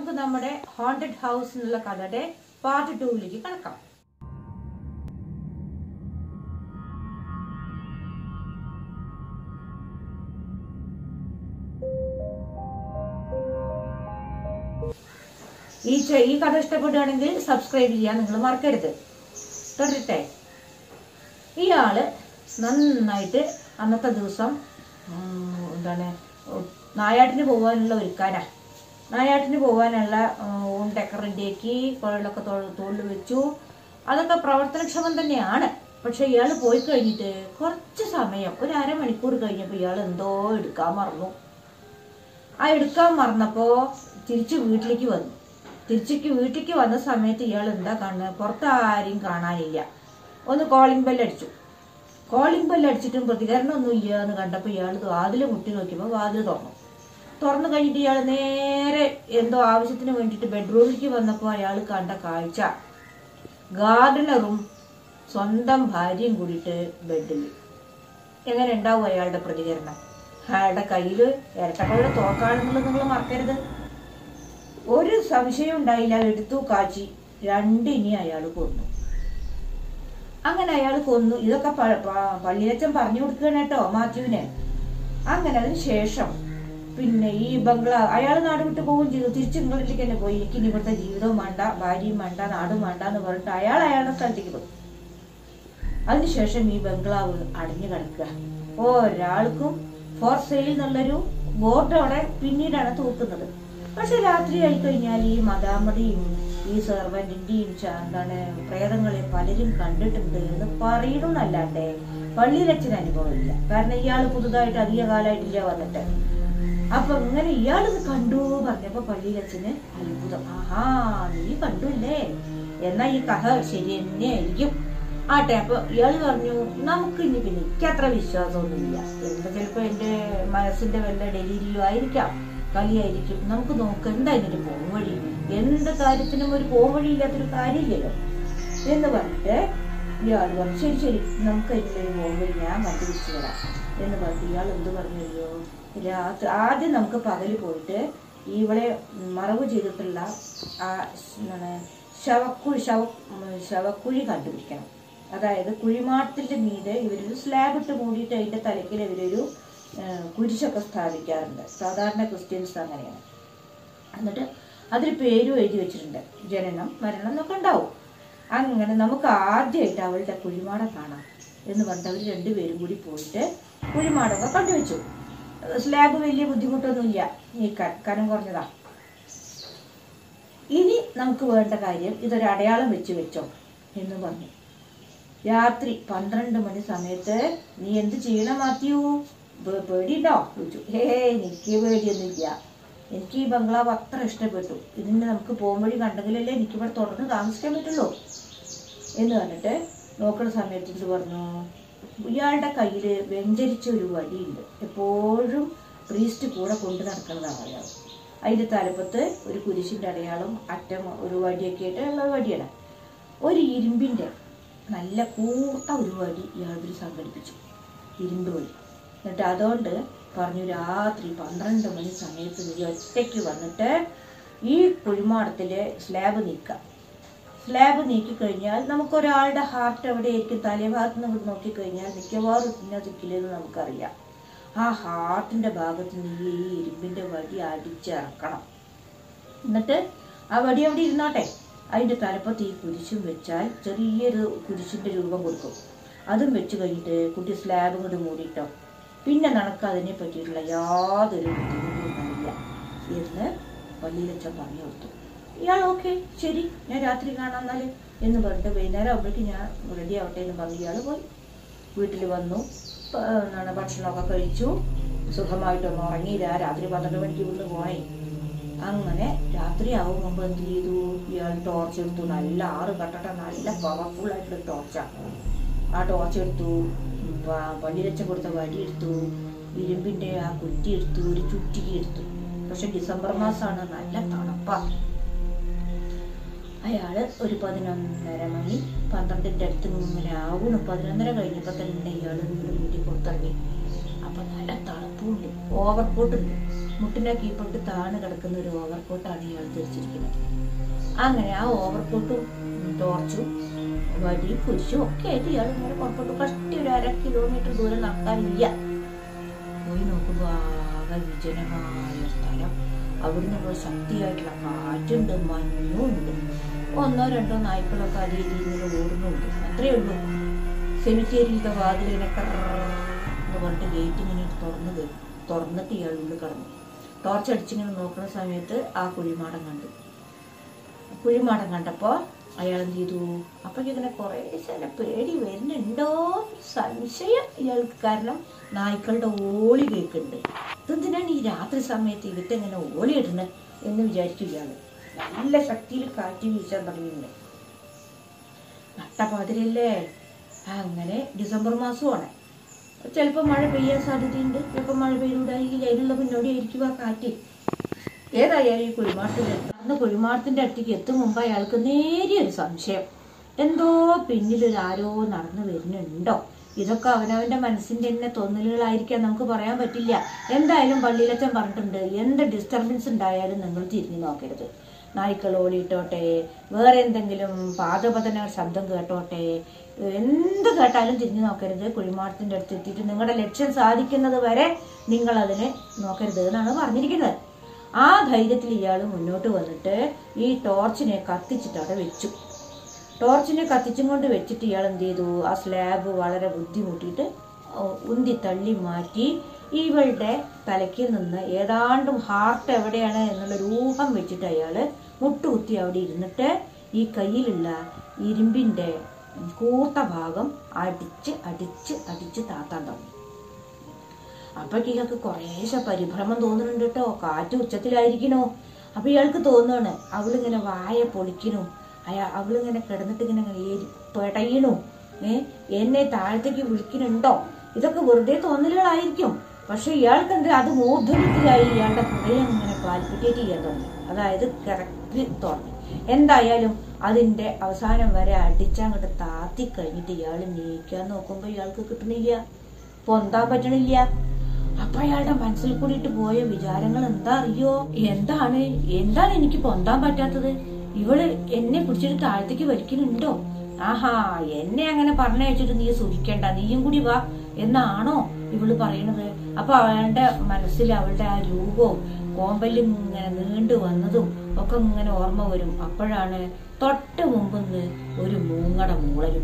നമുക്ക് നമ്മുടെ haunted house എന്നുള്ള കഥയുടെ പാർട്ട് ടൂവിലേക്ക് കടക്കാം ഈ ചെ- ഈ കഥ ഇഷ്ടപ്പെടുകയാണെങ്കിൽ സബ്സ്ക്രൈബ് ചെയ്യാൻ നിങ്ങൾ മറക്കരുത് തുടരട്ടെ ഇയാള് നന്നായിട്ട് അന്നത്തെ ദിവസം ഉം, എന്താണ് ഉം, നായാട്ടിന് പോകാനുള്ള ഒരുക്കാനാ നായാട്ടിന് പോകാനുള്ള ഊണ്ടൊക്കെ റെഡിയാക്കി കുഴലൊക്കെ തോളിൽ വെച്ചു അതൊക്കെ പ്രവർത്തനക്ഷമം തന്നെയാണ് പക്ഷെ ഇയാൾ പോയി കഴിഞ്ഞിട്ട് കുറച്ച് സമയം ഒരു അരമണിക്കൂർ കഴിഞ്ഞപ്പോൾ ഇയാൾ എന്തോ എടുക്കാൻ മറന്നു ആ എടുക്കാൻ മറന്നപ്പോ തിരിച്ച് വീട്ടിലേക്ക് വന്നു തിരിച്ചേക്ക് വീട്ടിലേക്ക് വന്ന സമയത്ത് ഇയാൾ എന്താ കാണുന്നത് പുറത്ത് ആരെയും കാണാനില്ല ഒന്ന് കോളിംഗ് ബെല്ല് അടിച്ചു കോളിംഗ് ബെല്ല് അടിച്ചിട്ടും പ്രതികരണമൊന്നും ഇല്ല എന്ന് കണ്ടപ്പോൾ ഇയാൾ വാതിൽ മുട്ടി നോക്കിയപ്പോൾ വാതിൽ തുറന്നു തുറന്നു കഴിഞ്ഞിട്ട് ഇയാൾ നേരെ എന്തോ ആവശ്യത്തിന് വേണ്ടിയിട്ട് ബെഡ്റൂമിലേക്ക് വന്നപ്പോൾ അയാൾ കണ്ട കാഴ്ച ഗാർഡനറും സ്വന്തം ഭാര്യയും കൂടിയിട്ട് ബെഡിൽ എങ്ങനെ ഉണ്ടാവും അയാളുടെ പ്രതികരണം അയാളുടെ കയ്യിൽ ഇരട്ടക്കയുടെ തോക്കാണെന്നുള്ളത് നിങ്ങൾ മറക്കരുത് ഒരു സംശയം ഉണ്ടായില്ല എടുത്തു കാച്ചി രണ്ടിനി അയാൾ കൊന്നു അങ്ങനെ അയാൾ കൊന്നു ഇതൊക്കെ പ- പ- പള്ളിയച്ചൻ പറഞ്ഞു കൊടുക്കുകയാണ് കേട്ടോ മാത്യുവിന് അങ്ങനെ അതിന് ശേഷം പിന്നെ ഈ ബംഗ്ലാ അയാൾ നാട് വിട്ട് പോവുകയും ചെയ്തു തിരിച്ച് ഇംഗ്ലണ്ടിലേക്ക് തന്നെ പോയി എനിക്ക് ഇനി ഇവിടുത്തെ ജീവിതവും വേണ്ട ഭാര്യയും വേണ്ട നാടും വേണ്ട എന്ന് പറഞ്ഞിട്ട് അയാൾ അയാളുടെ സ്ഥലത്തേക്ക് പോയി അതിനുശേഷം ഈ ബംഗ്ലാവ് അടഞ്ഞു കിടക്കുക ഒരാൾക്കും ഫോർ സെയിൽ എന്നുള്ളൊരു ബോർഡ് അവിടെ പിന്നീടാണ് തൂക്കുന്നത് പക്ഷെ രാത്രി ആയി കഴിഞ്ഞാൽ ഈ മദാമടിയും ഈ സെർവന്റിന്റെയും എന്താണ് പ്രേതങ്ങളെ പലരും കണ്ടിട്ടുണ്ട് എന്ന് പറയണമെന്നല്ലാണ്ട് പള്ളിയിലച്ഛന് അനുഭവമില്ല കാരണം ഇയാൾ പുതുതായിട്ട് അധിക കാലമായിട്ടില്ല വന്നിട്ട് അപ്പൊ ഇങ്ങനെ ഇയാളിത് കണ്ടു പറഞ്ഞപ്പോ പള്ളിയിലച്ഛന് അത്ഭുതം ആഹാ നീ കണ്ടുല്ലേ എന്നാ ഈ കഥ ശരി തന്നെയായിരിക്കും ആട്ടെ അപ്പൊ ഇയാള് പറഞ്ഞു നമുക്ക് ഇനി പിന്നെ എനിക്ക് അത്ര വിശ്വാസമൊന്നുമില്ല എന്താ ചിലപ്പോ എന്റെ മനസ്സിന്റെ വല്ല ഡെലിരിയോ ആയിരിക്കാം കളിയായിരിക്കും നമുക്ക് നോക്കാം എന്താ ഇതിന്റെ പോംവഴി എന്ത് കാര്യത്തിനും ഒരു പോംവഴി ഇല്ലാത്തൊരു കാര്യമില്ലല്ലോ എന്ന് പറഞ്ഞിട്ട് ഇയാൾ പറഞ്ഞു ശരി ശരി നമുക്ക് അതിനൊരു പോംവഴി ഞാൻ കണ്ടുപിടിച്ചു തരാം എന്ന് പറഞ്ഞിട്ട് ഇയാൾ എന്ത് പറഞ്ഞല്ലോ രാത്രി ആദ്യം നമുക്ക് പകല് പോയിട്ട് ഇവളെ മറവ് ചെയ്തിട്ടുള്ള ആ എന്താണ് ശവക്കുഴി ശവ ഉം, ശവക്കുഴി കണ്ടുപിടിക്കണം അതായത് കുഴിമാട്ടത്തിന്റെ മീതെ ഇവരൊരു സ്ലാബ് ഇട്ട് മൂടിയിട്ട് അതിന്റെ തലക്കിൽ ഇവരൊരു ആ, കുരിശൊക്കെ സ്ഥാപിക്കാറുണ്ട് സാധാരണ ക്രിസ്ത്യൻസ് അങ്ങനെയാണ് എന്നിട്ട് അതിൽ പേരും എഴുതി വെച്ചിട്ടുണ്ട് ജനനം മരണം എന്നൊക്കെ ഉണ്ടാവും അങ്ങനെ നമുക്ക് ആദ്യമായിട്ട് അവളുടെ കുഴിമാടം കാണാം എന്ന് പറഞ്ഞിട്ട് അവർ രണ്ടുപേരും കൂടി പോയിട്ട് കുഴിമാടമൊക്കെ കണ്ടുവച്ചു സ്ലാബ് വലിയ ബുദ്ധിമുട്ടൊന്നുമില്ല നീക്കാൻ കനം കുറഞ്ഞതാ ഇനി നമുക്ക് വേണ്ട കാര്യം ഇതൊരു അടയാളം വെച്ച് വെച്ചോ എന്ന് പറഞ്ഞു രാത്രി പന്ത്രണ്ട് മണി സമയത്ത് നീ എന്ത് ചെയ്യണം മാത്യു പേ- പേടിയുണ്ടോ ചോദിച്ചു ഹേ എനിക്ക് പേടിയൊന്നുമില്ല എനിക്ക് ഈ ബംഗ്ലാവ് അത്ര ഇഷ്ടപ്പെട്ടു ഇതിന് നമുക്ക് പോകുമ്പഴി കണ്ടെങ്കിലല്ലേ എനിക്ക് ഇവിടെ തുടർന്ന് താമസിക്കാൻ പറ്റുള്ളൂ എന്ന് പറഞ്ഞിട്ട് നോക്കുന്ന സമയത്ത് ഇത് പറഞ്ഞു ഇയാളുടെ കയ്യിൽ വെഞ്ചരിച്ച ഒരു വടിയുണ്ട് എപ്പോഴും പ്രീസ്റ്റ് കൂടെ കൊണ്ടു നടക്കുന്നതാണ് അയാൾ അതിന്റെ തലപ്പത്ത് ഒരു കുരിശിന്റെ അടയാളം അറ്റം ഒരു വടിയൊക്കെ ആയിട്ട് ഉള്ള വടിയാണ് ഒരു ഇരുമ്പിന്റെ നല്ല കൂർത്ത ഒരു വടി ഇയാൾ ഇതിൽ സംഘടിപ്പിച്ചു ഇരുമ്പ് വടി എന്നിട്ട് അതുകൊണ്ട് പറഞ്ഞു രാത്രി പന്ത്രണ്ട് മണി സമയത്ത് നീ ഒറ്റയ്ക്ക് വന്നിട്ട് ഈ കുഴിമാടത്തിലെ സ്ലാബ് നീക്കാം സ്ലാബ് നീക്കിക്കഴിഞ്ഞാൽ നമുക്കൊരാളുടെ ഹാർട്ട് എവിടെയായിരിക്കും തലഭാഗത്ത് നിന്ന് നോക്കിക്കഴിഞ്ഞാൽ മിക്കവാറും ഇന്ന ദിക്കിലെന്ന് നമുക്കറിയാം ആ ഹാർട്ടിന്റെ ഭാഗത്ത് നീ ഈ ഇരുമ്പിന്റെ വടി അടിച്ചിറക്കണം എന്നിട്ട് ആ വടി അവിടെ ഇരുന്നോട്ടെ അതിന്റെ തലപ്പത്ത് ഈ കുരിശും വെച്ചാൽ ചെറിയൊരു കുരിശിന്റെ രൂപം കൊടുക്കും അതും വെച്ച് കഴിഞ്ഞിട്ട് കുട്ടി സ്ലാബും കൂടി മൂടിയിട്ടോ പിന്നെ നടക്ക് അതിനെ പറ്റിയിട്ടുള്ള യാതൊരു ബുദ്ധിമുട്ടും ഇല്ല എന്ന് പള്ളിയിലച്ഛൻ പറഞ്ഞു കൊടുത്തു ഇയാൾ ഓക്കെ ശരി ഞാൻ രാത്രി കാണാം എന്നാല് എന്ന് പറഞ്ഞിട്ട് വൈകുന്നേരം ആകുമ്പോഴേക്കും ഞാൻ റെഡി ആവട്ടെ എന്ന് പറഞ്ഞു ഇയാൾ പോയി വീട്ടിൽ വന്നു പ- എന്താണ് ഭക്ഷണമൊക്കെ കഴിച്ചു സുഖമായിട്ടൊന്ന് ഉറങ്ങിയില്ല രാത്രി പന്ത്രണ്ട് മണിക്ക് ഇവിടുന്ന് പോണേ അങ്ങനെ രാത്രി ആവും മുമ്പ് എന്ത് ചെയ്തു ഇയാൾ ടോർച്ച് എടുത്തു നല്ല ആറ് കട്ടട്ട നല്ല പവർഫുൾ ആയിട്ടുള്ള ടോർച്ചാണ് ആ ടോർച്ച് എടുത്തു പള്ളിയിലച്ച കൊടുത്ത വടി എടുത്തു ഇരുമ്പിന്റെ ആ കുറ്റി എടുത്തു ഒരു ചുറ്റിക്ക് എടുത്തു പക്ഷെ ഡിസംബർ മാസമാണ് നല്ല തണുപ്പാ അയാള് ഒരു പതിനൊന്നര മണി പന്ത്രണ്ടിന്റെ അടുത്ത് ഇങ്ങനെ ആവണം പതിനൊന്നര കഴിഞ്ഞപ്പോ തന്നെ ഇയാള് വീട്ടിൽ പുറത്തിറങ്ങി അപ്പൊ നല്ല തണുപ്പുണ്ട് ഓവർകോട്ട് ഉണ്ട് മുട്ടിനെ കീഴ്പൊട്ട് താണ് കിടക്കുന്ന ഒരു ഓവർകോട്ടാണ് ഇയാൾ ധരിച്ചിരിക്കുന്നത് അങ്ങനെ ആ ഓവർകോട്ടും ടോർച്ചും വടി കുരിശും ഒക്കെ ആയിട്ട് ഇയാൾ ഇങ്ങനെ പുറപ്പെട്ടു കഷ്ടി ഒരു അര കിലോമീറ്റർ ദൂരം നടക്കാനില്ല പോയി നോക്കുമ്പോൾ ആകെ വിജനമായ സ്ഥലം അവിടുന്ന് ഒരു ശക്തിയായിട്ടുള്ള കാറ്റുണ്ട് മഞ്ഞുണ്ട് ഒന്നോ രണ്ടോ നായ്ക്കളൊക്കെ അതേ രീതിയിൽ ഓടുന്നുണ്ട് അത്രയേ ഉള്ളൂ സെമിത്തേരിയിലത്തെ വാതിലിങ്ങനെ എന്ന് പറഞ്ഞിട്ട് ഗേറ്റ് ഇങ്ങനെ തുറന്ന് കേ- തുറന്നിട്ട് ഇയാൾ ഉള്ളിൽ കടന്നു ടോർച്ച് അടിച്ചിങ്ങനെ നോക്കുന്ന സമയത്ത് ആ കുഴിമാടം കണ്ടു കുഴിമാടം കണ്ടപ്പോൾ അയാൾ എന്ത് ചെയ്തു അപ്പോഴേക്കും ഇങ്ങനെ കുറേ ചില പേടി വരുന്നുണ്ടോ സംശയം ഇയാൾക്ക് കാരണം നായ്ക്കളുടെ ഓളി കേൾക്കുന്നുണ്ട് ഇതെന്തിനാണ് ഈ രാത്രി സമയത്ത് ഇവറ്റ് എങ്ങനെ ഓളി ഇടുന്നത് എന്ന് വിചാരിച്ചു ഇയാൾ നല്ല ശക്തിയിൽ കാറ്റ് വീശാൻ തുടങ്ങിയിട്ടുണ്ട് നട്ടപ്പാതിരല്ലേ അങ്ങനെ ഡിസംബർ മാസമാണ് ചിലപ്പോൾ മഴ പെയ്യാൻ സാധ്യതയുണ്ട് ചിലപ്പോൾ മഴ പെയ്യൂടായിരിക്കും അതിനുള്ള മുന്നോടിയായിരിക്കും ആ കാറ്റ് ഏതായാലും ഈ കുഴിമാടത്തിന്റെ അന്ന് കുഴിമാടത്തിന്റെ അടുത്തേക്ക് എത്തും മുമ്പ് അയാൾക്ക് നേരിയൊരു സംശയം എന്തോ പിന്നിലൊരു ആരോ നടന്നു വരുന്നുണ്ടോ ഇതൊക്കെ അവനവന്റെ മനസ്സിന്റെ തന്നെ തോന്നലുകളായിരിക്കാം നമുക്ക് പറയാൻ പറ്റില്ല എന്തായാലും പള്ളിയിലച്ചൻ പറഞ്ഞിട്ടുണ്ട് എന്ത് ഡിസ്റ്റർബൻസ് ഉണ്ടായാലും നിങ്ങൾ തിരിഞ്ഞു നോക്കരുത് നായ്ക്കൾ ഓടിയിട്ടോട്ടെ വേറെ എന്തെങ്കിലും പാദപതന ശബ്ദം കേട്ടോട്ടെ എന്ത് കേട്ടാലും തിരിഞ്ഞു നോക്കരുത് കുഴിമാടത്തിന്റെ അടുത്ത് എത്തിയിട്ട് നിങ്ങളുടെ ലക്ഷ്യം സാധിക്കുന്നത് വരെ നിങ്ങൾ അതിനെ നോക്കരുത് എന്നാണ് പറഞ്ഞിരിക്കുന്നത് ആ ധൈര്യത്തിൽ ഇയാൾ മുന്നോട്ട് വന്നിട്ട് ഈ ടോർച്ചിനെ കത്തിച്ചിട്ട് അവിടെ വെച്ചു ടോർച്ചിനെ കത്തിച്ചും കൊണ്ട് വെച്ചിട്ട് ഇയാൾ എന്ത് ചെയ്തു ആ സ്ലാബ് വളരെ ബുദ്ധിമുട്ടിയിട്ട് ഉന്തി തള്ളി മാറ്റി ഇവളുടെ തലയ്ക്ക് നിന്ന് ഏതാണ്ടും ഹാർട്ട് എവിടെയാണ് എന്നുള്ളൊരു ഊഹം വെച്ചിട്ട് അയാൾ മുട്ടുകുത്തി അവിടെ ഇരുന്നിട്ട് ഈ കയ്യിലുള്ള ഇരുമ്പിൻ്റെ കൂർത്ത ഭാഗം അടിച്ച് അടിച്ച് അടിച്ച് താത്താൻ തുടങ്ങി അപ്പോഴേക്ക് ഇയാൾക്ക് കുറേശ്ശെ പരിഭ്രമം തോന്നുന്നുണ്ട് കേട്ടോ കാറ്റ് ഉച്ചത്തിലായിരിക്കണോ അപ്പൊ ഇയാൾക്ക് തോന്നുകയാണ് അവളിങ്ങനെ വായ പൊളിക്കണു അയാ അവളിങ്ങനെ കിടന്നിട്ട് ഇങ്ങനെ ഏരി- പെടയണു ഏ എന്നെ താഴത്തേക്ക് വിളിക്കുന്നുണ്ടോ ഇതൊക്കെ വെറുതെ തോന്നലുകളായിരിക്കും പക്ഷെ ഇയാൾക്ക് എന്ത് അത് മൂർധന്യത്തിലായി ഇയാളുടെ ഹൃദയം ഇങ്ങനെ പാൽപ്പിറ്റേറ്റ് ചെയ്യാൻ തുടങ്ങി അതായത് കറക്റ്റ് തുടങ്ങി എന്തായാലും അതിന്റെ അവസാനം വരെ അടിച്ചങ്ങോട്ട് താത്തി കഴിഞ്ഞിട്ട് ഇയാൾ നീക്കാൻ നോക്കുമ്പോ ഇയാൾക്ക് കിട്ടണില്ല പൊന്താൻ പറ്റണില്ല അപ്പൊ അയാളുടെ മനസ്സിൽ കൂടിയിട്ട് പോയ വിചാരങ്ങൾ എന്താ അറിയോ എന്താണ് എന്താണ് എനിക്ക് പൊന്താൻ പറ്റാത്തത് ഇവള് എന്നെ പിടിച്ചിട്ട് താഴത്തേക്ക് വലിക്കുന്നുണ്ടോ ആഹാ എന്നെ അങ്ങനെ പറഞ്ഞയച്ചിട്ട് നീ സൂക്ഷിക്കണ്ട നീയും കൂടി വാ എന്നാണോ ഇവള് പറയണത് അപ്പൊ അവളുടെ മനസ്സിൽ അവളുടെ ആ രൂപവും കോമ്പല്ലും ഇങ്ങനെ നീണ്ടു വന്നതും ഒക്കെ ഇങ്ങനെ ഓർമ്മ വരും അപ്പോഴാണ് തൊട്ട് മുമ്പ് ഒരു മൂങ്ങട മൂളലും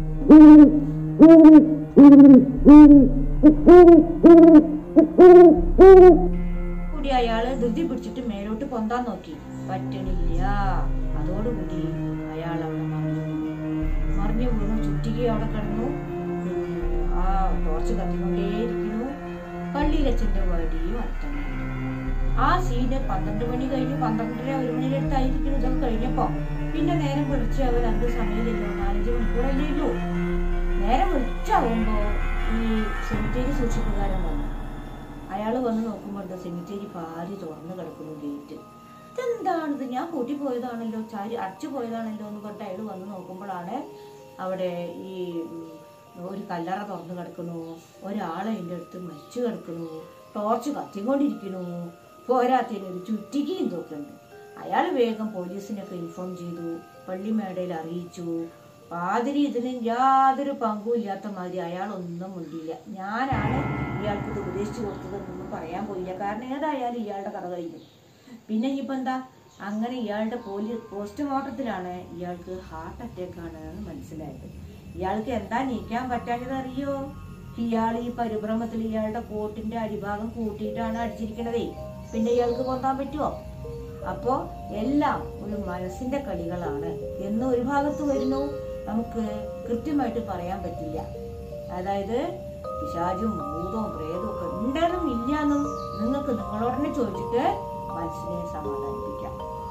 കൂടി അയാള് ധൃതി പിടിച്ചിട്ട് മേലോട്ട് പൊന്താൻ നോക്കി പറ്റണില്ല അതോടുകൂടി അയാൾ അവിടെ മറിഞ്ഞു വീണു. മറിഞ്ഞു വീണു ചുറ്റിക അവിടെ കിടന്നു പിന്നെ ആ ടോർച്ച് കത്തിക്കൊണ്ടേയിരിക്കുന്നു പള്ളിയിലച്ഛന്റെ വടിയും അടുത്തന്നെ ആ സീന് പന്ത്രണ്ട് മണി കഴിഞ്ഞ് പന്ത്രണ്ടര ഒരു മണിയുടെ അടുത്തായിരിക്കുന്നു ഇതൊക്കെ കഴിഞ്ഞപ്പോ പിന്നെ നേരം വിളിച്ച് അവർ രണ്ട് സമയമില്ലല്ലോ നാലഞ്ച് മണിക്കൂറല്ലേ ഉള്ളൂ നേരം വിളിച്ചാവുമ്പോ ഈ സെമിത്തേരി സൂക്ഷിപ്പുകാരൻ വന്നു അയാൾ വന്ന് നോക്കുമ്പോൾ സെമിത്തേരി പാരി തുറന്നു കിടക്കുന്നു ഗേറ്റ് ഇതെന്താണിത് ഞാൻ കൂട്ടി പോയതാണല്ലോ ചാരി അടച്ചു പോയതാണല്ലോ എന്ന് പറഞ്ഞിട്ട് അയാൾ വന്ന് നോക്കുമ്പോഴാണ് അവിടെ ഈ ഉം, ഒരു കല്ലറ തുറന്നു കിടക്കുന്നു ഒരാളെ അതിൻ്റെ അടുത്ത് മരിച്ചു കിടക്കുന്നു ടോർച്ച് കത്തിക്കൊണ്ടിരിക്കുന്നു പോരാത്തതിന് ഒരു ചുറ്റിക്കയും തോക്കുന്നുണ്ട് അയാൾ വേഗം പോലീസിനൊക്കെ ഇൻഫോം ചെയ്തു പള്ളിമേടയിൽ അറിയിച്ചു പാതിരി ഇതിന് യാതൊരു പങ്കും ഇല്ലാത്ത മാതിരി അയാൾ ഒന്നും മുണ്ടില്ല ഞാനാണ് ഇയാൾക്ക് ഇത് ഉപദേശിച്ചു കൊടുത്തതെന്നൊന്നും പറയാൻ പോയില്ല കാരണം ഏതായാലും ഇയാളുടെ കഥ കഴിഞ്ഞു പിന്നെ ഇനിയിപ്പോൾ എന്താ അങ്ങനെ ഇയാളുടെ പോലീസ് പോസ്റ്റ്മോർട്ടത്തിലാണ് ഇയാൾക്ക് ഹാർട്ട് അറ്റാക്ക് ആണ് എന്ന് മനസ്സിലായത് ഇയാൾക്ക് എന്താ നീക്കാൻ പറ്റാത്തത് അറിയോ ഇയാൾ ഈ പരിഭ്രമത്തിൽ ഇയാളുടെ കോട്ടിന്റെ അടിഭാഗം കൂട്ടിയിട്ടാണ് അടിച്ചിരിക്കണതേ പിന്നെ ഇയാൾക്ക് പൊന്താൻ പറ്റുമോ അപ്പോ എല്ലാം ഒരു മനസ്സിന്റെ കളികളാണ് എന്ന് ഒരു ഭാഗത്ത് വരുന്നു നമുക്ക് കൃത്യമായിട്ട് പറയാൻ പറ്റില്ല അതായത് പിശാചും ഭൂതവും പ്രേതവും ഒക്കെ ഉണ്ടെന്നും ഇല്ലാന്നും നിങ്ങൾക്ക് നിങ്ങളോട് തന്നെ ചോദിച്ചിട്ട് മനസ്സിനെ സമാധാനിപ്പിക്കാം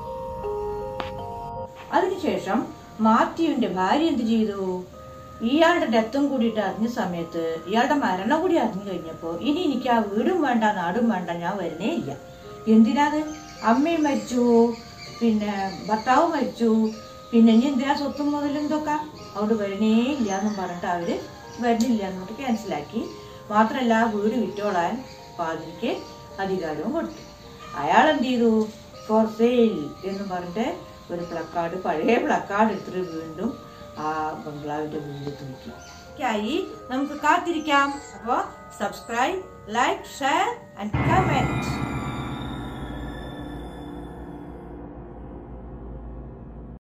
അതിനുശേഷം മാത്യുവിന്റെ ഭാര്യ എന്ത് ചെയ്തു ഇയാളുടെ ഡെത്തും കൂടിയിട്ട് അറിഞ്ഞ സമയത്ത് ഇയാളുടെ മരണം കൂടി അറിഞ്ഞു കഴിഞ്ഞപ്പോ ഇനി എനിക്ക് ആ വീടും വേണ്ട നാടും വേണ്ട ഞാൻ വരുന്നേ ഇല്ല എന്തിനാത് അമ്മയും മരിച്ചു പിന്നെ ഭർത്താവ് മരിച്ചു പിന്നെ ഇനി എന്തിനാ സ്വത്തും മുതലും ഇതൊക്കെ അവിടെ വരണേ ഇല്ല എന്നും പറഞ്ഞിട്ട് അവര് വരുന്നില്ല എന്നിട്ട് ക്യാൻസലാക്കി മാത്രമല്ല ആ വീട് വിറ്റോളാൻ പാതിരിക്ക് അധികാരവും കൊടുത്തു അയാൾ എന്ത് ചെയ്തു ഫോർ സെയിൽ എന്ന് പറഞ്ഞിട്ട് ഒരു പ്ലക്കാർഡ് പഴയ പ്ലക്കാർഡ് എടുത്തിട്ട് വീണ്ടും ആ ബംഗ്ലാവിന്റെ മുന്നിൽ തൂക്കി ആയി നമുക്ക് കാത്തിരിക്കാം അപ്പോൾ subscribe like share and comment